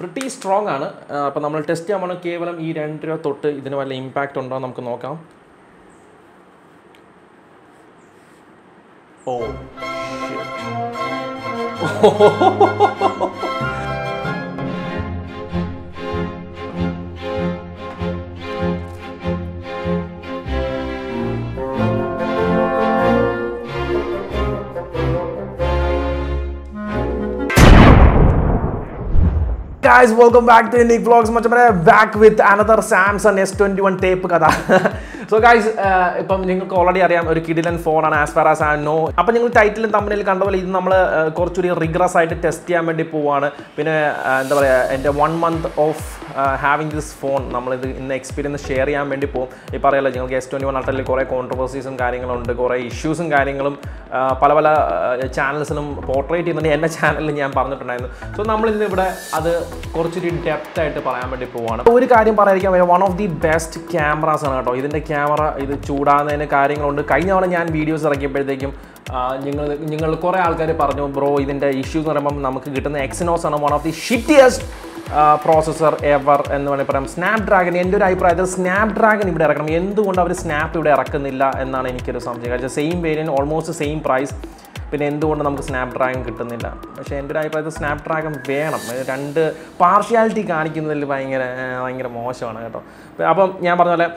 Pretty strong ആണ് അപ്പോൾ നമ്മൾ ടെസ്റ്റ് ചെയ്യാൻ പോണ കേവലം ഈ രണ്ട് രൂപ തൊട്ട് ഇതിന് വല്ല ഇമ്പാക്റ്റ് ഉണ്ടോ എന്ന് നമുക്ക് നോക്കാം oh guys welcome back to Nick vlogs മച്ചമരെ back with another Samsung S twenty one ടേപ്പ് കഥ സോ ഗായ്സ് ഇപ്പം നിങ്ങൾക്ക് ഓൾറെഡി അറിയാം ഒരു കിഡിലൻ ഫോണാണ് as far as I know അപ്പം നിങ്ങൾ ടൈറ്റിലും തമ്മിൽ കണ്ട പോലെ ഇത് നമ്മൾ കുറച്ചുകൂടി റിഗ്രസ് ആയിട്ട് ടെസ്റ്റ് ചെയ്യാൻ വേണ്ടി പോവാണ് പിന്നെ ആ, എന്താ പറയുക എൻ്റെ one month of having this phone നമ്മളിത് ഇന്ന് എക്സ്പീരിയൻസ് ഷെയർ ചെയ്യാൻ വേണ്ടി പോകും ഇപ്പോൾ അറിയാലോ നിങ്ങൾക്ക് എസ് ട്വൻറ്റി വൺ അട്ടലിൽ കുറേ കോൺട്രവേഴ്സീസും കാര്യങ്ങളുണ്ട് കുറേ ഇഷ്യൂസും കാര്യങ്ങളും ആ, പല പല ചാനൽസിലും പോർട്രേറ്റ് ചെയ്യുന്നുണ്ട് എൻ്റെ ചാനലിൽ ഞാൻ പറഞ്ഞിട്ടുണ്ടായിരുന്നു സോ നമ്മളിന്ന് ഇവിടെ അത് കുറച്ചൊരു ഡെപ്ത് ആയിട്ട് പറയാൻ വേണ്ടി പോവാണ് ഒരു കാര്യം പറയാതിരിക്കാൻ one of the best cameras ആണ് കേട്ടോ ഇതിൻ്റെ ക്യാമറ ഇത് ചൂടാകുന്നതിന് കാര്യങ്ങളുണ്ട് കഴിഞ്ഞ തവണ ഞാൻ വീഡിയോസ് ഇറക്കിയപ്പോഴത്തേക്കും നിങ്ങൾ നിങ്ങൾ കുറേ ആൾക്കാർ പറഞ്ഞു ബ്രോ ഇതിൻ്റെ ഇഷ്യൂസ് എന്ന് പറയുമ്പോൾ നമുക്ക് കിട്ടുന്ന എക്സിനോസ് ആണ് one of the shittiest processor ever എന്ന് വേണമെങ്കിൽ പറയാം സ്നാപ് ഡ്രാഗൺ എൻ്റെ ഒരു അഭിപ്രായത്തിൽ സ്നാപ് ഡ്രാഗൺ ഇവിടെ ഇറക്കണം എന്തുകൊണ്ട് അവർ സ്നാപ്പ് ഇവിടെ ഇറക്കുന്നില്ല എന്നാണ് എനിക്കൊരു സംശയം കാരണം same variant almost same price പിന്നെ എന്തുകൊണ്ട് നമുക്ക് സ്നാപ് ഡ്രാഗൺ കിട്ടുന്നില്ല പക്ഷേ എൻ്റെ ഒരു അഭിപ്രായത്തിൽ സ്നാപ് ഡ്രാഗൺ വേണം ഇത് രണ്ട് പാർഷ്യാലിറ്റി കാണിക്കുന്നതിൽ ഭയങ്കര ആ, ഭയങ്കര മോശമാണ് കേട്ടോ ഇപ്പം- അപ്പം ഞാൻ പറഞ്ഞ പോലെ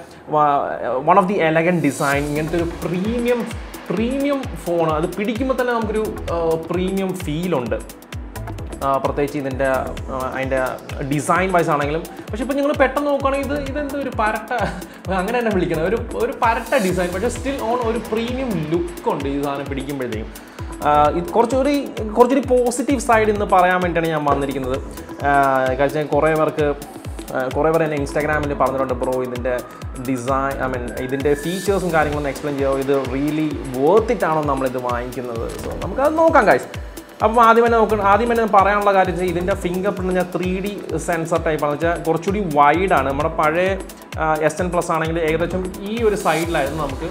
one of the elegant design ഇങ്ങനത്തെ ഒരു പ്രീമിയം പ്രീമിയം ഫോൺ അത് പിടിക്കുമ്പോൾ തന്നെ നമുക്കൊരു പ്രീമിയം ഫീലുണ്ട് ആ, പ്രത്യേകിച്ച് ഇതിൻ്റെ ആ, അതിൻ്റെ ഡിസൈൻ വൈസ് ആണെങ്കിലും പക്ഷെ ഇപ്പം നിങ്ങൾ പെട്ടെന്ന് നോക്കുകയാണെങ്കിൽ ഇത് ഇതെന്തോ ഒരു പരട്ട അങ്ങനെ തന്നെ വിളിക്കണം ഒരു ഒരു പരട്ട ഡിസൈൻ പക്ഷേ സ്റ്റിൽ ഓൺ ഒരു പ്രീമിയം ലുക്ക് ഉണ്ട് ഈ സാധനം പിടിക്കുമ്പോഴത്തേക്കും ആ, ഇത് കുറച്ചുകൂടി കുറച്ചുകൂടി പോസിറ്റീവ് സൈഡ് ഇന്ന് പറയാൻ വേണ്ടിയാണ് ഞാൻ വന്നിരിക്കുന്നത് കാരണം കുറേ പേർക്ക് ആ, കുറേ പേർ എന്നെ ഇൻസ്റ്റാഗ്രാമിൽ പറഞ്ഞിട്ടുണ്ട് ബ്രോ ഇതിൻ്റെ ഡിസൈൻ ഐ മീൻ ഇതിൻ്റെ ഫീച്ചേഴ്സും കാര്യങ്ങളൊന്നും എക്സ്പ്ലെയിൻ ചെയ്യാമോ ഇത് റിയലി വേർത്തിട്ടാണോ നമ്മളിത് വാങ്ങിക്കുന്നത് സോ നമുക്കത് നോക്കാം കാഴ്ച അപ്പം ആദ്യം തന്നെ നോക്കണം ആദ്യം തന്നെ പറയാനുള്ള കാര്യം വെച്ചാൽ ഇതിൻ്റെ ഫിംഗർ പ്രിൻ്റ് ഞാൻ ത്രീ ഡി സെൻസർ ടൈപ്പാണെന്ന് വെച്ചാൽ കുറച്ചുകൂടി വൈഡാണ് നമ്മുടെ പഴയ എസ് എൻ പ്ലസ് ആണെങ്കിൽ ഏകദേശം ഈ ഒരു സൈഡിലായിരുന്നു നമുക്ക്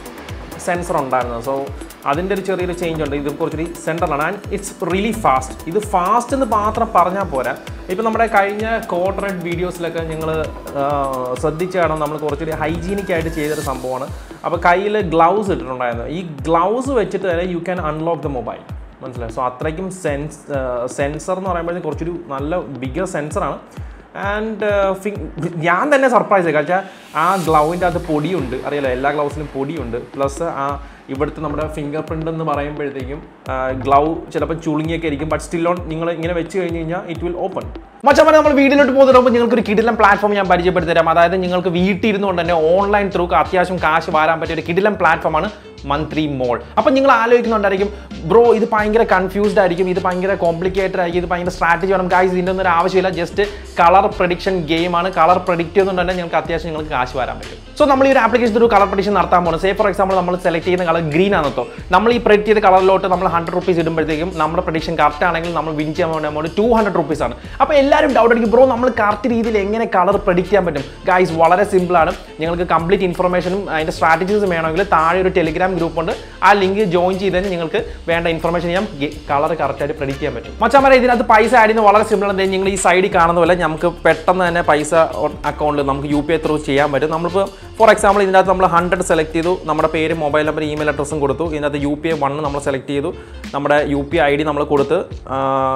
സെൻസർ ഉണ്ടായിരുന്നത് സോ അതിൻ്റെ ഒരു ചെറിയൊരു ചേഞ്ച് ഉണ്ട് ഇത് കുറച്ചുകൂടി സെൻറ്ററിലാണ് ആൻഡ് ഇറ്റ്സ് റിയലി ഫാസ്റ്റ് ഇത് ഫാസ്റ്റ് എന്ന് മാത്രം പറഞ്ഞാൽ പോരാ ഇപ്പം നമ്മുടെ കഴിഞ്ഞ കോർട്ടറേറ്റ് വീഡിയോസിലൊക്കെ ഞങ്ങൾ ശ്രദ്ധിച്ച് കാണാം നമ്മൾ കുറച്ചുകൂടി ഹൈജീനിക് ആയിട്ട് ചെയ്തൊരു സംഭവമാണ് അപ്പോൾ കയ്യിൽ ഗ്ലൗസ് ഇട്ടിട്ടുണ്ടായിരുന്നു ഈ ഗ്ലൗസ് വെച്ചിട്ട് തന്നെ you can unlock the mobile മനസ്സിലായി സോ അത്രയ്ക്കും സെൻസ് സെൻസർ എന്ന് പറയുമ്പോഴത്തേക്കും കുറച്ചൊരു നല്ല ബിഗർ സെൻസറാണ് ആൻഡ് ഞാൻ തന്നെ സർപ്രൈസ് ആയി കാരണം ആ ഗ്ലൗവിൻ്റെ അകത്ത് പൊടിയുണ്ട് അറിയാലോ എല്ലാ ഗ്ലൗസിലും പൊടിയുണ്ട് പ്ലസ് ആ ഇവിടുത്തെ നമ്മുടെ ഫിംഗർ പ്രിൻ്റ് എന്ന് പറയുമ്പോഴത്തേക്കും ഗ്ലൗ ചിലപ്പോൾ ചുളുങ്ങിയൊക്കെ ആയിരിക്കും ബട്ട് സ്റ്റിൽ ഓൺ നിങ്ങൾ ഇങ്ങനെ വെച്ച് കഴിഞ്ഞ് കഴിഞ്ഞാൽ ഇറ്റ് വിൽ ഓപ്പൺ മച്ചമ്മ നമ്മൾ വീഡിയോയിലോട്ട് പോകുന്നതിന് നിങ്ങൾക്ക് ഒരു കിടിലം പ്ലാറ്റ്ഫോം ഞാൻ പരിചയപ്പെടുത്തി തരാം അതായത് നിങ്ങൾക്ക് വീട്ടിൽ ഇരുന്നുകൊണ്ട് തന്നെ ഓൺലൈൻ ത്രൂ അത്യാവശ്യം കാശ് വാരാൻ പറ്റിയ ഒരു കിടിലം പ്ലാറ്റ്ഫോമാണ് മന്ത്ലി മോൾ അപ്പം നിങ്ങൾ ആലോചിക്കുന്നുണ്ടായിരിക്കും ബ്രോ ഇത് ഭയങ്കര കൺഫ്യൂസ്ഡ് ആയിരിക്കും ഇത് ഭയങ്കര കോംപ്ലിക്കേറ്റഡ് ആയിരിക്കും ഇത് ഭയങ്കര സ്ട്രാറ്റജി വേണം ഗായ്സ് ഇതിൻ്റെ ഒന്നും ഒരു ആവശ്യമില്ല ജസ്റ്റ് കളർ പ്രഡിക്ഷൻ ഗെയിമാണ് കളർ പ്രഡിക്റ്റ് ചെയ്യുന്നുണ്ട് തന്നെ നിങ്ങൾക്ക് അത്യാവശ്യം നിങ്ങൾക്ക് കാശ് വരാൻ പറ്റും സോ നമ്മൾ ഈ ഒരു ആപ്ലിക്കേഷൻ ഒരു കളർ പ്രഡിക്ഷൻ നടത്താൻ പോകുന്നത് സേ ഫോർ എക്സാമ്പിൾ നമ്മൾ സെലക്ട് ചെയ്യുന്ന കളർ ഗ്രീൻ ആണെന്നോ നമ്മൾ ഈ പ്രഡിക്റ്റ് ചെയ്ത കളറിലോട്ട് നമ്മൾ ഹൺഡ്രഡ് റുപ്പീസ് ഇടുമ്പോഴത്തേക്കും നമ്മുടെ പ്രഡിക്ഷൻ കറക്റ്റ് ആണെങ്കിൽ നമ്മൾ വിൻ ചെയ്യാൻ വേണ്ട എമൗണ്ട് ടു ഹൺഡ്രഡ് റുപ്പീസ് ആണ് അപ്പോൾ എല്ലാവരും ഡൗട്ട് അടിക്കും ബ്രോ നമ്മൾ കറക്റ്റ് രീതിയിൽ എങ്ങനെ കളർ പ്രഡിക്റ്റ് ചെയ്യാൻ പറ്റും ഗായ്സ് വളരെ സിമ്പിൾ ആണ് നിങ്ങൾക്ക് കംപ്ലീറ്റ് ഇൻഫർമേഷനും അതിൻ്റെ സ്ട്രാറ്റജീസും വേണമെങ്കിൽ താഴെ ഒരു ടെലിഗ്രാം ഗ്രൂപ്പ് ഉണ്ട് ആ ലിങ്ക് ജോയിൻ ചെയ്ത് കഴിഞ്ഞാൽ നിങ്ങൾക്ക് വേണ്ട ഇൻഫർമേഷൻ ചെയ്യാം കളർ കറക്റ്റായിട്ട് പ്രഡിക്റ്റ് ചെയ്യാൻ പറ്റും മച്ചാമാരെ ഇതിനകത്ത് പൈസ ആഡ് ചെയ്യുന്നത് വളരെ സിമ്പിൾ ആണ് നിങ്ങൾ ഈ സൈഡിൽ കാണുന്ന പോലെ നമുക്ക് പെട്ടെന്ന് തന്നെ പൈസ അക്കൗണ്ടിൽ നമുക്ക് യു പി ഐ ത്രൂ ചെയ്യാൻ പറ്റും നമ്മളിപ്പോൾ ഫോർ എക്സാമ്പിൾ ഇതിനകത്ത് നമ്മൾ ഹൺഡ്രഡ് സെലക്ട് ചെയ്തു നമ്മുടെ പേര് മൊബൈൽ നമ്പർ ഇമെയിൽ അഡ്രസ്സും കൊടുത്തു ഇതിനകത്ത് യു പി ഐ വണ്ണ് നമ്മൾ സെലക്ട് ചെയ്തു നമ്മുടെ U P I I D നമ്മൾ കൊടുത്ത് ആ,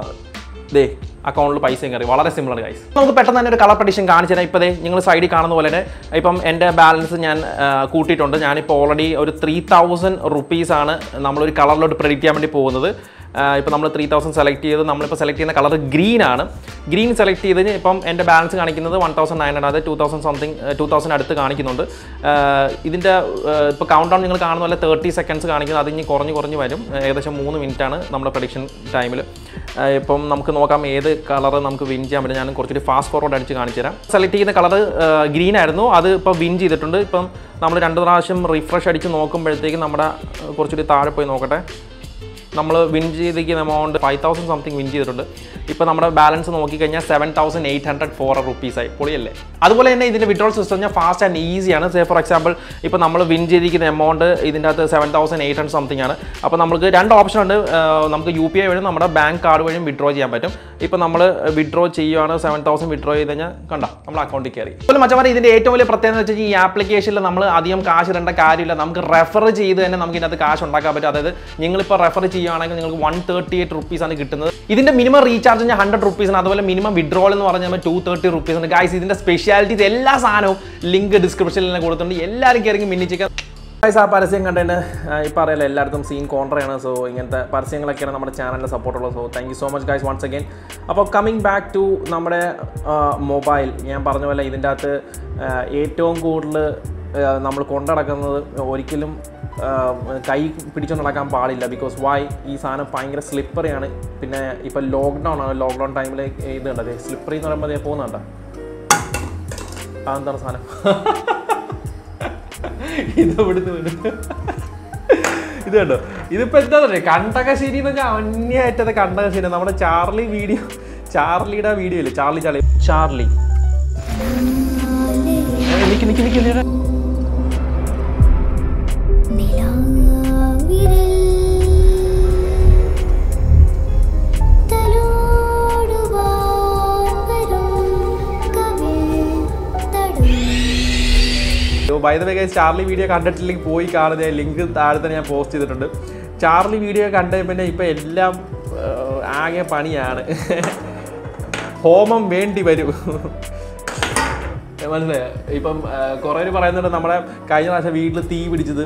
ദേ അക്കൗണ്ടിൽ പൈസയും കയറി വളരെ സിമ്പിളാണ് ഗൈസ് നമുക്ക് പെട്ടെന്ന് തന്നെ ഒരു കളർ പ്രഡിഷൻ കാണിച്ചു തരാം ഇപ്പോൾ ദേ നിങ്ങൾ സൈഡിൽ കാണുന്ന പോലെ തന്നെ ഇപ്പം എൻ്റെ ബാലൻസ് ഞാൻ ആ, കൂട്ടിയിട്ടുണ്ട് ഞാനിപ്പോൾ ഓൾറെഡി ഒരു ത്രീ തൗസൻഡ് റുപ്പീസാണ് നമ്മളൊരു കളറിലോട്ട് പ്രെഡിക്റ്റ് ചെയ്യാൻ വേണ്ടി പോകുന്നത് ഇപ്പോൾ നമ്മൾ ത്രീ തൗസൻഡ് സെലക്ട് ചെയ്ത് നമ്മളിപ്പോൾ സെലക്ട് ചെയ്യുന്ന കളർ ഗ്രീൻ ആണ് ഗ്രീൻ സെലക്ട് ചെയ്ത് കഴിഞ്ഞ് ഇപ്പം എൻ്റെ ബാലൻസ് കാണിക്കുന്നത് വൺ തൗസൻഡ് നയൻ ഹൺഡ്രഡ് അതായത് two thousand something two thousand അടുത്ത് കാണിക്കുന്നുണ്ട് ആഹ് ഇതിൻ്റെ ഇപ്പോൾ കൗണ്ട് ഡൗൺ നിങ്ങൾ കാണുന്ന പോലെ തേർട്ടി സെക്കൻഡ്സ് കാണിക്കുന്നത് അത് ഇനി കുറഞ്ഞ് കുറഞ്ഞ് വരും ഏകദേശം മൂന്ന് മിനിറ്റാണ് നമ്മുടെ പ്രഡിക്ഷൻ ടൈമിൽ ഇപ്പം നമുക്ക് നോക്കാം ഏത് കളർ നമുക്ക് വിൻ ചെയ്യാൻ പറ്റും ഞാൻ കുറച്ചൊരു ഫാസ്റ്റ് ഫോർവേഡ് അടിച്ച് കാണിച്ചു തരാം സെലക്ട് ചെയ്യുന്ന കളർ ഗ്രീൻ ആയിരുന്നു അത് ഇപ്പോൾ വിൻ ചെയ്തിട്ടുണ്ട് ഇപ്പം നമ്മൾ രണ്ട് പ്രാവശ്യം റിഫ്രഷ് അടിച്ച് നോക്കുമ്പോഴത്തേക്കും നമ്മുടെ ആഹ് കുറച്ചുകൂടി താഴെ പോയി നോക്കട്ടെ നമ്മൾ വിൻ ചെയ്തിരിക്കുന്ന amount five thousand something win ചെയ്തിട്ടുണ്ട് ഇപ്പോൾ നമ്മുടെ ബാലൻസ് നോക്കിക്കഴിഞ്ഞാൽ seven thousand eight hundred four റുപ്പീസായി പൊളിയല്ലേ അതുപോലെ തന്നെ ഇതിൻ്റെ വിഡ്രോൾ സിസ്റ്റം ഞാൻ ഫാസ്റ്റ് ആൻഡ് ഈസിയാണ് സേ ഫോർ എക്സാമ്പിൾ ഇപ്പോൾ നമ്മൾ വിൻ ചെയ്തിരിക്കുന്ന എമൗണ്ട് ഇതിൻ്റെ അകത്ത് seven thousand eight hundred something ആണ് അപ്പോൾ നമുക്ക് രണ്ട് ഓപ്ഷൻ ഉണ്ട് ആ, നമുക്ക് യു പി ഐ വഴി നമ്മുടെ ബാങ്ക് കാർഡ് വഴിയും വിഡ്രോ ചെയ്യാൻ പറ്റും ഇപ്പം നമ്മൾ വിഡ്രോ ചെയ്യുവാണ് സെവൻ തൗസൻഡ് വിഡ്രോ ചെയ്ത് കഴിഞ്ഞാൽ കണ്ടോ നമ്മൾ അക്കൗണ്ടിൽ കയറി അതുപോലെ മച്ചമാരെ ഇതിൻ്റെ ഏറ്റവും വലിയ പ്രത്യേകത എന്ന് വെച്ചാൽ ഈ ആപ്ലിക്കേഷനിൽ നമ്മൾ അധികം കാശ് ഇടേണ്ട കാര്യമില്ല നമുക്ക് റെഫർ ചെയ്ത് തന്നെ നമുക്ക് ഇതിനകത്ത് കാശ് ഉണ്ടാക്കാൻ പറ്റും അതായത് നിങ്ങളിപ്പോൾ റെഫർ ചെയ്യുകയാണെങ്കിൽ നിങ്ങൾക്ക് വൺ തേർട്ടി എയ്റ്റ് റുപ്പീസാണ് കിട്ടുന്നത് ഇതിൻ്റെ മിനിമം റീചാർജ് ഹൺഡ്രഡ് റുപ്പീസാണ് അതുപോലെ മിനിമം വിഡ്രോൾ എന്ന് പറഞ്ഞാൽ ടു തേർട്ടി റുപ്പീസാണ് ഗൈസ് ഇതിൻ്റെ സ്പെഷ്യാലിറ്റീസ് എല്ലാ സാധനവും ലിങ്ക് ഡിസ്ക്രിപ്ഷനിൽ തന്നെ കൊടുത്തിട്ടുണ്ട് എല്ലാവരും കയറി മിന്നിച്ചേക്കാം ഗൈസ് ആ പരസ്യം കണ്ടതിന് ഇപ്പം അറിയാലോ എല്ലായിടത്തും സീൻ കോൺട്രയാണ് സോ ഇങ്ങനത്തെ പരസ്യങ്ങളൊക്കെയാണ് നമ്മുടെ ചാനലിൻ്റെ സപ്പോർട്ടുള്ളത് so thank you so much guys once again അപ്പോൾ കമ്മിങ് ബാക്ക് ടു നമ്മുടെ മൊബൈൽ ഞാൻ പറഞ്ഞ പോലെ ഇതിൻ്റെ അകത്ത് ആ, ഏറ്റവും കൂടുതൽ നമ്മൾ കൊണ്ടടക്കുന്നത് ഒരിക്കലും ആ, കൈ പിടിച്ചു നടക്കാൻ പാടില്ല ബിക്കോസ് വൈ ഈ സാധനം ഭയങ്കര സ്ലിപ്പറിയാണ് പിന്നെ ഇപ്പം ലോക്ക്ഡൗൺ ആണ് ലോക്ക്ഡൗൺ ടൈമിൽ ഇത് കണ്ടത് സ്ലിപ്പറി എന്ന് പറയുമ്പോൾ പോകുന്നുണ്ടോ അതെന്താണ് സാധനം ഇത് ഇവിടുന്ന് വരുന്നത് ഇത് കണ്ടോ ഇതിപ്പോ എന്താ പറയുക കണ്ടകശ്ശേരി എന്ന് വെച്ചാൽ അന്യായിട്ടത് കണ്ടകശ്ശേരി നമ്മുടെ ചാർലി വീഡിയോ ചാർലിയുടെ വീഡിയോ ഇല്ലേ ചാർലി ചാർലി ചാർലി ഏ, നിക്ക് നിക്ക് നിക്ക് നിക്ക്. നിലാവിരൽ തലോടുവാൻ വരും കവിൾ തടും by the way guys Charlie video കണ്ടിട്ടില്ലെങ്കിൽ പോയി കാണുന്ന ലിങ്ക് താഴെ തന്നെ ഞാൻ പോസ്റ്റ് ചെയ്തിട്ടുണ്ട് ചാർലി വീഡിയോ കണ്ട പിന്നെ ഇപ്പം എല്ലാം ആ, ആകെ പണിയാണ് ഹോമം വേണ്ടി വരും മനസ്സിലായോ ഇപ്പം ആ, കുറേ പേര് പറയുന്നുണ്ട് നമ്മുടെ കഴിഞ്ഞ പ്രാവശ്യം വീട്ടിൽ തീ പിടിച്ചത്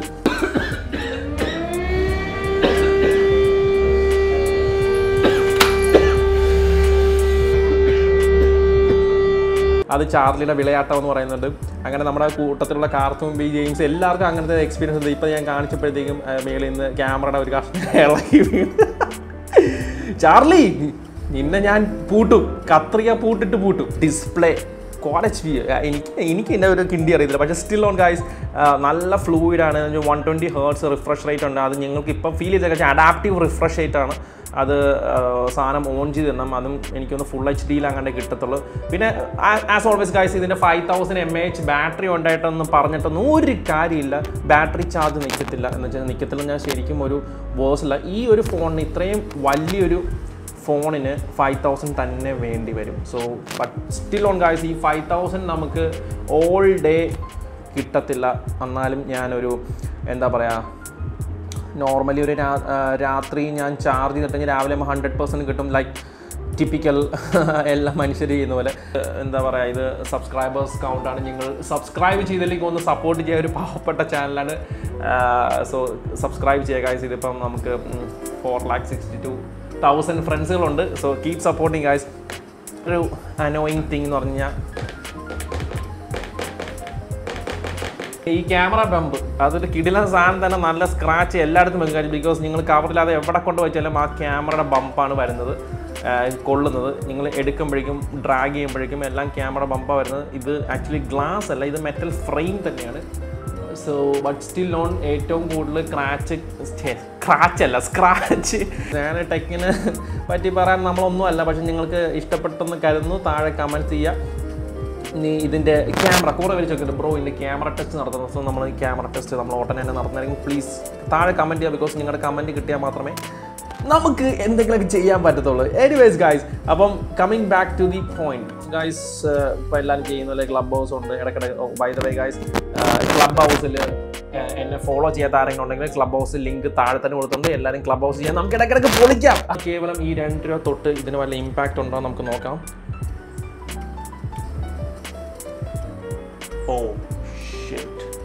അത് ചാർലിയുടെ വിളയാട്ടം എന്ന് പറയുന്നുണ്ട് അങ്ങനെ നമ്മുടെ കൂട്ടത്തിലുള്ള കാർത്തും ബി ജെയിംസ് എല്ലാവർക്കും അങ്ങനത്തെ എക്സ്പീരിയൻസ് ഉണ്ട് ഇപ്പം ഞാൻ കാണിച്ചപ്പോഴത്തേക്കും ആ, മേളിൽ നിന്ന് ക്യാമറയുടെ ഒരു കഷ്ണം ഇളക്കി വീണ് ചാർലി നിന്നെ ഞാൻ പൂട്ടും കത്രിക പൂട്ടിട്ട് പൂട്ടും ഡിസ്പ്ലേ കോളേജ് വ്യൂ എനിക്ക് എനിക്ക് എൻ്റെ ഒരു കിണ്ടി അറിയത്തില്ല പക്ഷേ സ്റ്റിൽ ഓൺ ഗൈസ് നല്ല ഫ്ലൂയിഡ് ആണ് one twenty hertz refresh rate ഉണ്ട് അത് നിങ്ങൾക്ക് ഇപ്പം ഫീൽ ചെയ്ത അഡാപ്റ്റീവ് റിഫ്രഷ് റേറ്റ് ആണ് അത് ആ, സാധനം ഓൺ ചെയ്ത് തരണം അതും എനിക്കൊന്ന് ഫുൾ എച്ച് ഡിയിൽ അങ്ങനെ കിട്ടത്തുള്ളൂ പിന്നെ ആസ് ഓൾവേസ് ഗൈസ് ഇതിൻ്റെ five thousand M H battery ഉണ്ടായിട്ടൊന്നും പറഞ്ഞിട്ടൊന്നും ഒരു കാര്യമില്ല ബാറ്ററി ചാർജ് നിൽക്കത്തില്ല എന്ന് വെച്ചാൽ നിൽക്കത്തില്ല ഞാൻ ശരിക്കും ഒരു വേഴ്സില്ല ഈ ഒരു ഫോണിന് ഇത്രയും വലിയൊരു ഫോണിന് ഫൈവ് തൗസൻഡ് തന്നെ വേണ്ടി വരും so but still on guys ഈ ഫൈവ് തൗസൻഡ് നമുക്ക് ഓൾ ഡേ കിട്ടത്തില്ല എന്നാലും ഞാനൊരു എന്താ പറയുക നോർമലി ഒരു രാ- ആ, രാത്രി ഞാൻ ചാർജ് ചെയ്തിട്ടുണ്ടെങ്കിൽ രാവിലെ ഹൺഡ്രഡ് പെർസെൻറ്റ് കിട്ടും ലൈക്ക് ടിപ്പിക്കൽ എല്ലാ മനുഷ്യർ ചെയ്യുന്ന പോലെ ഏഹ്, എന്താ പറയുക ഇത് സബ്സ്ക്രൈബേഴ്സ് കൗണ്ടാണ് നിങ്ങൾ സബ്സ്ക്രൈബ് ചെയ്തില്ലെങ്കിൽ ഒന്ന് സപ്പോർട്ട് ചെയ്യുക ഒരു പാവപ്പെട്ട ചാനലാണ് സോ സബ്സ്ക്രൈബ് ചെയ്യുക ഗൈസ് ഇതിപ്പം നമുക്ക് four lakh sixty two thousand ഫ്രണ്ട്സുകളുണ്ട് സോ കീപ് സപ്പോർട്ടിങ് ഗൈസ് ഒരു അനോയിങ് തിങ് എന്ന് പറഞ്ഞാൽ ഈ ക്യാമറ ബമ്പ് അതൊരു കിടിലൻ സാധനം തന്നെ നല്ല സ്ക്രാച്ച് എല്ലായിടത്തും വെക്കാൻ ബിക്കോസ് നിങ്ങൾ കവറില്ലാതെ എവിടെ കൊണ്ട് വെച്ചാലും ആ ക്യാമറയുടെ ബമ്പാണ് വരുന്നത് ആ, കൊള്ളുന്നത് നിങ്ങൾ എടുക്കുമ്പോഴേക്കും ഡ്രാഗ് ചെയ്യുമ്പോഴേക്കും എല്ലാം ക്യാമറ ബമ്പാണ് വരുന്നത് ഇത് ആക്ച്വലി ഗ്ലാസ് അല്ല ഇത് മെറ്റൽ ഫ്രെയിം തന്നെയാണ് സോ ബട്ട് സ്റ്റിൽ ഓൺ ഏറ്റവും കൂടുതൽ ക്രാച്ച് സ്ക്രാച്ച് അല്ല സ്ക്രാച്ച് ഞാൻ ടെക്കിന് പറ്റി പറയാൻ നമ്മളൊന്നും അല്ല പക്ഷെ നിങ്ങൾക്ക് ഇഷ്ടപ്പെട്ടെന്ന് കരുതുന്നു താഴെ കമൻറ്റ് ചെയ്യുക നീ ഇതിൻ്റെ ക്യാമറ കൂടെ വലിച്ച് നോക്കിയിട്ട് ബ്രോ ഇതിൻ്റെ ക്യാമറ ടെസ്റ്റ് നടത്തുന്ന ദിവസം നമ്മൾ ക്യാമറ ടെസ്റ്റ് നമ്മൾ ഉടനെ തന്നെ നടത്തുന്നതായിരിക്കും പ്ലീസ് താഴെ കമൻറ്റ് ചെയ്യുക ബിക്കോസ് നിങ്ങളുടെ കമൻറ്റ് കിട്ടിയാൽ മാത്രമേ നമുക്ക് എന്തെങ്കിലുമൊക്കെ ചെയ്യാൻ പറ്റത്തുള്ളൂ എനിവേസ് ഗൈസ് അപ്പം coming back to the point guys ഇപ്പോൾ എല്ലാവരും ചെയ്യുന്ന പോലെ ക്ലബ് ഹൗസ് ഉണ്ട് ഇടയ്ക്കിടെ ബൈ ദ വേ ഗൈസ് ക്ലബ് ഹൗസിൽ എന്നെ ഫോളോ ചെയ്യാത്ത ആരെങ്കിലും ഉണ്ടെങ്കിൽ ക്ലബ് ഹൗസ് ലിങ്ക് താഴെ തന്നെ കൊടുത്തിട്ടുണ്ട് എല്ലാവരും ക്ലബ് ഹൗസ് ചെയ്യാൻ നമുക്ക് ഇടയ്ക്കിടയ്ക്ക് പൊളിക്കാം കേവലം ഈ രണ്ട് രൂപ തൊട്ട് ഇതിന് വല്ല ഇമ്പാക്റ്റ് ഉണ്ടോ എന്ന് നമുക്ക് നോക്കാം Oh shit.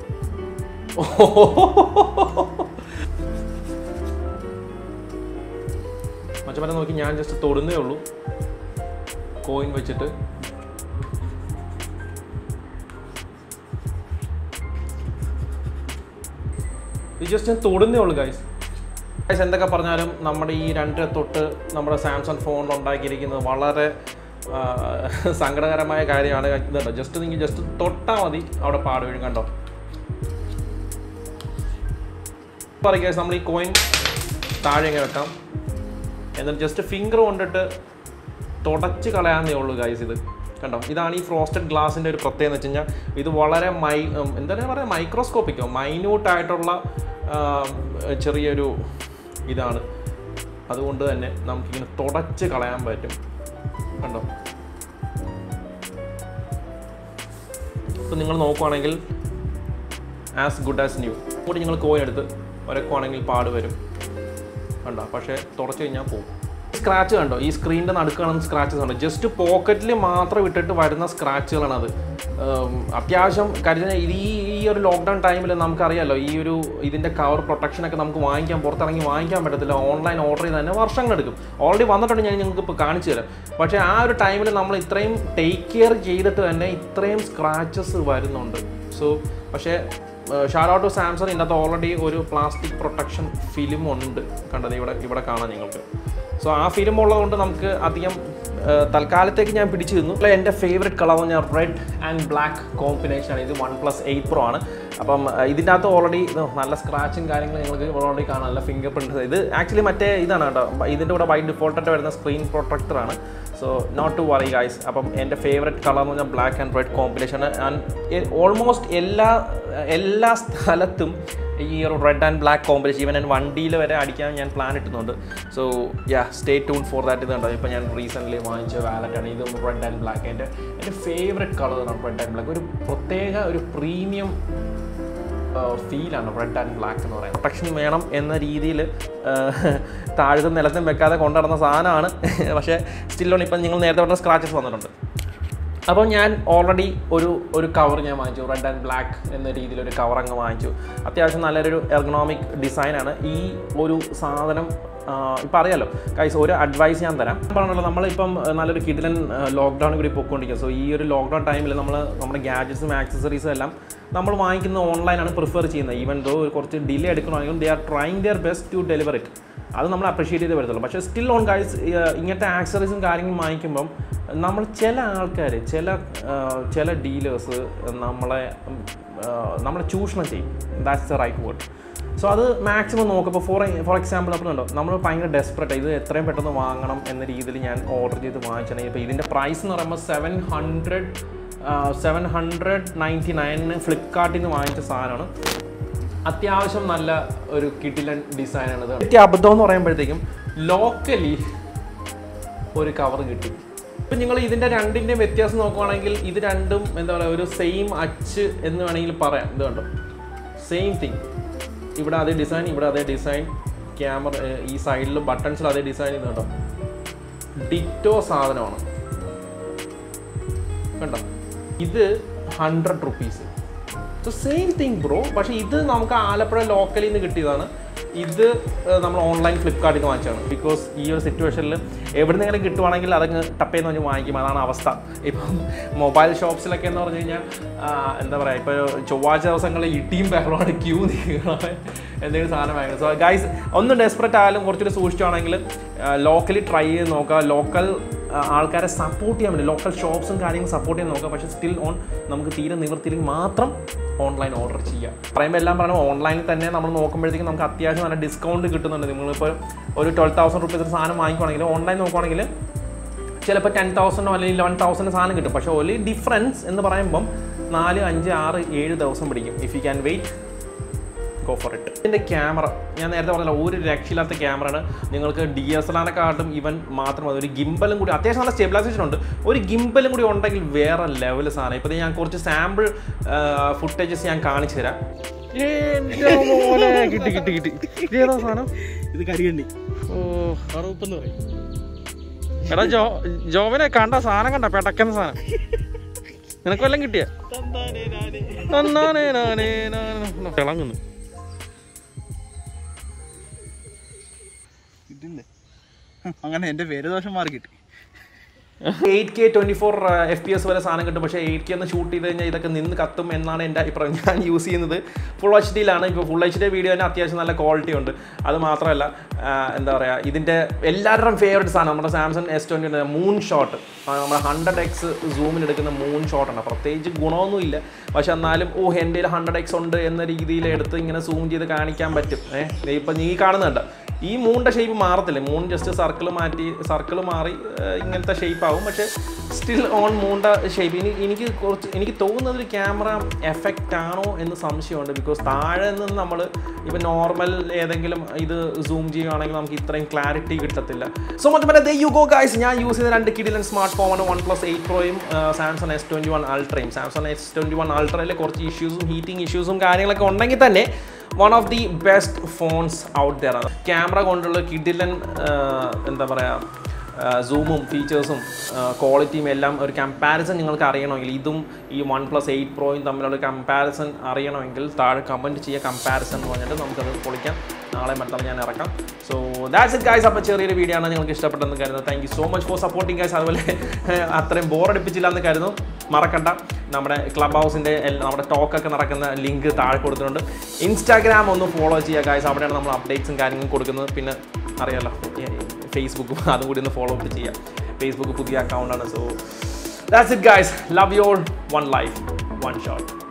മച്ചമാരെ നോക്കി ഞാൻ ജസ്റ്റ് തൊടുന്നേ ഉള്ളൂ കോയിൻ വെച്ചിട്ട് ഇത് ജസ്റ്റ് ഞാൻ തൊടുന്നേ ഉള്ളൂ ഗൈസ് ഗൈസ് എന്തൊക്കെ പറഞ്ഞാലും നമ്മുടെ ഈ രണ്ട് തൊട്ട് നമ്മുടെ സാംസങ് ഫോണിൽ ഉണ്ടാക്കിയിരിക്കുന്നത് വളരെ ആ, സങ്കടകരമായ കാര്യമാണ് ഇതുണ്ടോ ജസ്റ്റ് നിങ്ങൾ ജസ്റ്റ് തൊട്ടാൽ മതി അവിടെ പാട് വീഴും കണ്ടോ പറയുക നമ്മൾ ഈ കോയിൻ താഴെ ഇങ്ങനെ വെക്കാം എന്നിട്ട് ജസ്റ്റ് ഫിംഗർ കൊണ്ടിട്ട് തുടച്ച് കളയാന്നേ ഉള്ളൂ ഗൈസ് ഇത് കണ്ടോ ഇതാണ് ഈ ഫ്രോസ്റ്റഡ് ഗ്ലാസിൻ്റെ ഒരു പ്രത്യേകത എന്ന് വെച്ച് കഴിഞ്ഞാൽ ഇത് വളരെ മൈ ഉം, എന്താണ് പറയുക മൈക്രോസ്കോപ്പിക്കോ മൈന്യൂട്ട് ആയിട്ടുള്ള ആ, ചെറിയൊരു ഇതാണ് അതുകൊണ്ട് തന്നെ നമുക്കിങ്ങനെ തുടച്ച് കളയാൻ പറ്റും കണ്ടോ ഇപ്പം നിങ്ങൾ നോക്കുവാണെങ്കിൽ ആസ് ഗുഡ് ആസ് ന്യൂ കൂടി നിങ്ങൾ കോയിൻ എടുത്ത് ഒരക്കുവാണെങ്കിൽ പാട് വരും കണ്ടോ പക്ഷേ തുടച്ച് കഴിഞ്ഞാൽ പോകും സ്ക്രാച്ച് കണ്ടോ ഈ സ്ക്രീനിൻ്റെ നടുക്കാണ് സ്ക്രാച്ചസ് ഉണ്ട് ജസ്റ്റ് പോക്കറ്റിൽ മാത്രം ഇട്ടിട്ട് വരുന്ന സ്ക്രാച്ചുകളാണ് അത് ഉം, അത്യാവശ്യം കരുതുന്ന ഈ ഈ ഒരു ലോക്ക്ഡൗൺ ടൈമിൽ നമുക്കറിയാലോ ഈ ഒരു ഇതിൻ്റെ കവർ പ്രൊട്ടക്ഷനൊക്കെ നമുക്ക് വാങ്ങിക്കാൻ പുറത്തിറങ്ങി വാങ്ങിക്കാൻ പറ്റത്തില്ല ഓൺലൈൻ ഓർഡർ ചെയ്ത് തന്നെ വർഷങ്ങളെടുക്കും ഓൾറെഡി വന്നിട്ടുണ്ട് ഞാൻ നിങ്ങൾക്ക് ഇപ്പോൾ കാണിച്ചു തരാം പക്ഷേ ആ ഒരു ടൈമിൽ നമ്മൾ ഇത്രയും ടേക്ക് കെയർ ചെയ്തിട്ട് തന്നെ ഇത്രയും സ്ക്രാച്ചസ് വരുന്നുണ്ട് സോ പക്ഷേ ഷാർ ഔട്ട് ടു സാംസങ് ഇതിനകത്ത് ഓൾറെഡി ഒരു പ്ലാസ്റ്റിക് പ്രൊട്ടക്ഷൻ ഫിലിം ഉണ്ട് കണ്ടത് ഇവിടെ ഇവിടെ കാണാം നിങ്ങൾക്ക് സോ ആ ഫിലിം ഉള്ളതുകൊണ്ട് നമുക്ക് അധികം ആ, തൽക്കാലത്തേക്ക് ഞാൻ പിടിച്ചു നിന്നു അല്ല എൻ്റെ ഫേവറേറ്റ് കളർ എന്ന് പറഞ്ഞാൽ റെഡ് ആൻഡ് ബ്ലാക്ക് കോമ്പിനേഷൻ ആണ് ഇത് വൺ പ്ലസ് എയ്റ്റ് പ്രോ ആണ് അപ്പം ആ, ഇതിൻ്റെ അകത്ത് ഓൾറെഡി നല്ല സ്ക്രാച്ചും കാര്യങ്ങളും നിങ്ങൾക്ക് ഓൾറെഡി കാണാം നല്ല ഫിംഗർ പ്രിൻറ്റ് ഇത് ആക്ച്വലി മറ്റേ ഇതാണ് കേട്ടോ ഇതിൻ്റെ കൂടെ ബൈ ഡിഫോൾട്ടായിട്ട് വരുന്ന സ്ക്രീൻ പ്രൊട്ടക്ടറാണ് so not to worry guys അപ്പം എൻ്റെ ഫേവറേറ്റ് കളർ എന്ന് പറഞ്ഞാൽ black and red combination and almost എല്ലാ എല്ലാ സ്ഥലത്തും ഈ ഒരു red and black combination even ഞാൻ വണ്ടിയിൽ വരെ അടിക്കാൻ ഞാൻ പ്ലാൻ ഇട്ടുന്നുണ്ട് so yeah stay tune for that ഇത് കണ്ടോ ഇപ്പോൾ ഞാൻ റീസെൻ്റ്ലി വാങ്ങിച്ച വാലറ്റാണ് ഇതും റെഡ് ആൻഡ് ബ്ലാക്ക് എൻ്റെ എൻ്റെ ഫേവറേറ്റ് കളറാണ് റെഡ് ആൻഡ് ബ്ലാക്ക് ഒരു പ്രത്യേക ഒരു പ്രീമിയം ഫീലാണ് റെഡ് ആൻഡ് ബ്ലാക്ക് എന്ന് പറയുന്നത് പ്രൊട്ടക്ഷൻ വേണം എന്ന രീതിയിൽ താഴത്തും നിലത്തും വെക്കാതെ കൊണ്ടുനടന്ന സാധനമാണ് പക്ഷേ സ്റ്റിൽ ഓൺ ഇപ്പം നിങ്ങൾ നേരത്തെ പറഞ്ഞ സ്ക്രാച്ചസ് വന്നിട്ടുണ്ട് അപ്പോൾ ഞാൻ ഓൾറെഡി ഒരു ഒരു കവർ ഞാൻ വാങ്ങിച്ചു റെഡ് ആൻഡ് ബ്ലാക്ക് എന്ന രീതിയിൽ ഒരു കവർ അങ്ങ് വാങ്ങിച്ചു അത്യാവശ്യം നല്ലൊരു എർഗണോമിക് ഡിസൈനാണ് ഈ ഒരു സാധനം ഇപ്പം അറിയാലോ കൈസ് ഒരു അഡ്വൈസ് ഞാൻ തരാം പറഞ്ഞല്ലോ നമ്മളിപ്പം ആ, നല്ലൊരു കിഡിലൻ ലോക്ക്ഡൗൺ കൂടി പോയിക്കൊണ്ടിരിക്കുക സോ ഈ ഒരു ലോക്ക്ഡൗൺ ടൈമിൽ നമ്മൾ നമ്മുടെ ഗാഡ്ജറ്റ്സും ആക്സസറീസും എല്ലാം നമ്മൾ വാങ്ങിക്കുന്ന ഓൺലൈനാണ് പ്രിഫർ ചെയ്യുന്നത് ഈവൻ ദോ കുറച്ച് ഡിലേ എടുക്കണമെങ്കിലും they are trying their best to deliver it അത് നമ്മൾ അപ്രിഷ്യേറ്റ് ചെയ്ത് വരത്തുള്ളൂ പക്ഷേ സ്റ്റിൽ ഓൺ ഗൈസ് ഇങ്ങനത്തെ ആക്സറീസും കാര്യങ്ങളും വാങ്ങിക്കുമ്പം നമ്മൾ ചില ആൾക്കാർ ചില ആ, ചില ഡീലേഴ്സ് നമ്മളെ ഉം, ആ, നമ്മളെ ചൂഷണം ചെയ്യും that's the right word so അത് മാക്സിമം നോക്കുമ്പോൾ ഫോർ ഫോർ എക്സാമ്പിൾ അപ്പോൾ ഉണ്ടോ നമ്മൾ ഭയങ്കര ഡെസ്പറേറ്റ് ഇത് എത്രയും പെട്ടെന്ന് വാങ്ങണം എന്ന രീതിയിൽ ഞാൻ ഓർഡർ ചെയ്ത് വാങ്ങിച്ചാണെങ്കിൽ ഇപ്പോൾ ഇതിൻ്റെ പ്രൈസ് എന്ന് പറയുമ്പോൾ seven hundred seven hundred ninety നയനിന് ഫ്ലിപ്കാർട്ടിൽ നിന്ന് വാങ്ങിച്ച സാധനമാണ് അത്യാവശ്യം നല്ല ഒരു കിഡിലൻ ഡിസൈനാണ് ഇത് എനിക്ക് അബദ്ധം എന്ന് പറയുമ്പോഴത്തേക്കും ലോക്കലി ഒരു കവർ കിട്ടി ഇപ്പം നിങ്ങൾ ഇതിൻ്റെ രണ്ടിൻ്റെയും വ്യത്യാസം നോക്കുവാണെങ്കിൽ ഇത് രണ്ടും എന്താ പറയുക ഒരു സെയിം അച്ച് എന്ന് വേണമെങ്കിൽ പറയാം ഇത് കണ്ടോ സെയിം തിങ് ഇവിടെ അതേ ഡിസൈൻ ഇവിടെ അതേ ഡിസൈൻ ക്യാമറ ഈ സൈഡിൽ ബട്ടൺസിൽ അതേ ഡിസൈൻ ഇത് കണ്ടോ ഡിറ്റോ സാധനമാണ് കണ്ടോ ഇത് hundred rupees so same thing bro പക്ഷേ ഇത് നമുക്ക് ആലപ്പുഴ ലോക്കലിൽ നിന്ന് കിട്ടിയതാണ് ഇത് ഏഹ്, നമ്മൾ ഓൺലൈൻ ഫ്ലിപ്കാർട്ടിൽ നിന്ന് വാങ്ങിച്ചതാണ് ബിക്കോസ് ഈ ഒരു സിറ്റുവേഷനിൽ എവിടെ നിന്നെങ്കിലും കിട്ടുവാണെങ്കിൽ അതങ്ങ് ടപ്പേന്ന് പറഞ്ഞ് വാങ്ങിക്കും അതാണ് അവസ്ഥ ഇപ്പം മൊബൈൽ ഷോപ്സിലൊക്കെ എന്ന് പറഞ്ഞു കഴിഞ്ഞാൽ ആ, എന്താ പറയുക ഇപ്പോൾ ചൊവ്വാഴ്ച ദിവസങ്ങളിൽ ഇടിയും ബഹളമാണ് ക്യൂ നീങ്ങണം എന്തെങ്കിലും സാധനം വാങ്ങണം സോ ഗൈസ് ഒന്ന് ഡെസ്പറേറ്റ് ആയാലും കുറച്ചുകൂടി സൂക്ഷിച്ചാണെങ്കിൽ ലോക്കലി ട്രൈ ചെയ്ത് നോക്കുക ലോക്കൽ ആൾക്കാരെ സപ്പോർട്ട് ചെയ്യാൻ വേണ്ടി ലോക്കൽ ഷോപ്സും കാര്യങ്ങളും സപ്പോർട്ട് ചെയ്യാൻ നോക്കുക പക്ഷേ സ്റ്റിൽ ഓൺ നമുക്ക് തീരെ നിവർത്തിയില്ലെങ്കിൽ മാത്രം ഓൺലൈൻ ഓർഡർ ചെയ്യുക പറയുമ്പോൾ എല്ലാം പറയുമ്പോൾ ഓൺലൈനിൽ തന്നെ നമ്മൾ നോക്കുമ്പോഴത്തേക്കും നമുക്ക് അത്യാവശ്യം നല്ല ഡിസ്കൗണ്ട് കിട്ടുന്നുണ്ട് നിങ്ങളിപ്പോൾ ഒരു ട്വൽവ് തൗസൻഡ് റുപ്പീസ് സാധനം വാങ്ങിക്കുവാണെങ്കിൽ ഓൺലൈൻ നോക്കുവാണെങ്കിൽ ചിലപ്പോൾ ടെൻ തൗസൻഡോ അല്ലെങ്കിൽ ലെവൻ തൗസൻഡ് സാധനം കിട്ടും പക്ഷേ ഒലി ഡിഫറൻസ് എന്ന് പറയുമ്പം നാല് അഞ്ച് ആറ് ഏഴ് ദിവസം പിടിക്കും if you can wait go for it ഇതിൻ്റെ ക്യാമറ ഞാൻ നേരത്തെ പറഞ്ഞല്ലോ ഒരു രക്ഷയില്ലാത്ത ക്യാമറയാണ് നിങ്ങൾക്ക് ഡി എസ് എൽ ആറിനെക്കാട്ടും ഇവൻ മാത്രം മതി ഒരു ഗിംബലും കൂടി അത്യാവശ്യം നല്ല സ്റ്റെബിലൈസേഷൻ ഉണ്ട് ഒരു ഗിംബലും കൂടി ഉണ്ടെങ്കിൽ വേറെ ലെവൽ സാധനം ഇപ്പോൾ ഞാൻ കുറച്ച് സാമ്പിൾ ഫുട്ടേജസ് ഞാൻ കാണിച്ചു തരാം എൻ്റെ മോനെ കിട്ടി കിട്ടി കിട്ടി ഇത് ഏതാ സാധനം ഇത് കരികണ്ടി ഓ അറുപത്തെന്ന് പറയും എടാ ജോ ജോവിനെ കണ്ട സാധനം കണ്ട പെടക്കുന്ന സാധനം നിനക്ക് വല്ലതും കിട്ടിയ തിളങ്ങുന്നു കിട്ടില്ലേ അങ്ങനെ എന്റെ പേര് ദോഷം മാറി കിട്ടി eight K twenty four F P S വരെ സാധനം കിട്ടും പക്ഷേ എയ്റ്റ് കെ എന്ന് ഷൂട്ട് ചെയ്ത് കഴിഞ്ഞാൽ ഇതൊക്കെ നിന്ന് കത്തും എന്നാണ് എൻ്റെ അഭിപ്രായം ഞാൻ യൂസ് ചെയ്യുന്നത് ഫുൾ എച്ച് ഡിയിലാണ് ഇപ്പോൾ ഫുൾ എച്ച് ഡി വീഡിയോ തന്നെ അത്യാവശ്യം നല്ല ക്വാളിറ്റി ഉണ്ട് അത് മാത്രമല്ല ആ, എന്താ പറയുക ഇതിൻ്റെ എല്ലാവരുടെയും ഫേവറേറ്റ് സാധനം നമ്മുടെ Samsung S twenty moon shot നമ്മുടെ ഹൺഡ്രഡ് എക്സ് സൂമിൽ എടുക്കുന്ന മൂൺ ഷോട്ടാണ് പ്രത്യേകിച്ച് ഗുണമൊന്നുമില്ല പക്ഷെ എന്നാലും ഓ എൻ്റെ ഹൺഡ്രഡ് എക്സ് ഉണ്ട് എന്ന രീതിയിൽ എടുത്ത് ഇങ്ങനെ സൂം ചെയ്ത് കാണിക്കാൻ പറ്റും ഏഹ് ഇപ്പം നീ കാണുന്നുണ്ട് ഈ മൂണിൻ്റെ ഷേപ്പ് മാറത്തില്ല മൂൺ ജസ്റ്റ് സർക്കിൾ മാറ്റി സർക്കിൾ മാറി ഏഹ്, ഇങ്ങനത്തെ ഷേപ്പ് ആവും പക്ഷേ സ്റ്റിൽ ഓൺ മൂണിൻ്റെ ഷേപ്പ് ഇനി എനിക്ക് കുറച്ച് എനിക്ക് തോന്നുന്നത് ഒരു ക്യാമറ എഫക്റ്റ് ആണോ എന്ന് സംശയമുണ്ട് ബിക്കോസ് താഴെ നിന്ന് നമ്മൾ ഇപ്പം നോർമൽ ഏതെങ്കിലും ഇത് സൂം ചെയ്യുകയാണെങ്കിൽ നമുക്ക് ഇത്രയും ക്ലാരിറ്റി കിട്ടത്തില്ല സോ മറ്റേ മറ്റേ ദേ യു ഗോ ഗൈസ് ഞാൻ യൂസ് ചെയ്ത രണ്ട് കിഡിലൻ smartphone OnePlus eight പ്രോയും സാംസങ് എസ് ട്വൻറ്റി വൺ അൾട്രയും സാംസങ് എസ് ട്വൻറ്റി വൺ അൾട്രയിൽ കുറച്ച് ഇഷ്യൂസും ഹീറ്റിംഗ് ഇഷ്യൂസും കാര്യങ്ങളൊക്കെ ഉണ്ടെങ്കിൽ തന്നെ one of the best phones out there ആണ് ക്യാമറ കൊണ്ടുള്ള കിഡിലൻ എന്താ പറയുക സൂമും ഫീച്ചേഴ്സും ക്വാളിറ്റിയും എല്ലാം ഒരു കമ്പാരിസൺ നിങ്ങൾക്ക് അറിയണമെങ്കിൽ ഇതും ഈ വൺ പ്ലസ് എയ്റ്റ് പ്രോയും തമ്മിലുള്ള കമ്പാരിസൺ അറിയണമെങ്കിൽ താഴെ കമൻറ്റ് ചെയ്യുക കമ്പാരിസൺ എന്ന് പറഞ്ഞിട്ട് നമുക്കത് പൊളിക്കാം നാളെ മറ്റന്നാൾ ഞാൻ ഇറക്കാം സോ ദാറ്റ്സ് ഇറ്റ് ഗൈസ് അപ്പോൾ ചെറിയൊരു വീഡിയോ ആണ് നിങ്ങൾക്ക് ഇഷ്ടപ്പെട്ടെന്ന് കരുതുന്നു thank you so much for supporting guys അതുപോലെ ഏഹ്, അത്രയും ബോറടിപ്പിച്ചില്ല എന്ന് കരുതുന്നു മറക്കണ്ട നമ്മുടെ ക്ലബ് ഹൗസിൻ്റെ നമ്മുടെ ടോക്കൊക്കെ നടക്കുന്ന ലിങ്ക് താഴെ കൊടുത്തിട്ടുണ്ട് ഇൻസ്റ്റാഗ്രാം ഒന്ന് ഫോളോ ചെയ്യുക ഗൈസ് അവിടെയാണ് നമ്മൾ അപ്ഡേറ്റ്സും കാര്യങ്ങളും കൊടുക്കുന്നത് പിന്നെ അറിയാലോ ഫേസ്ബുക്കും അതും കൂടി ഒന്ന് ഫോളോ അപ്പ് ചെയ്യാം ഫേസ്ബുക്ക് പുതിയ അക്കൗണ്ടാണ് so that's it guys love y'all one life one shot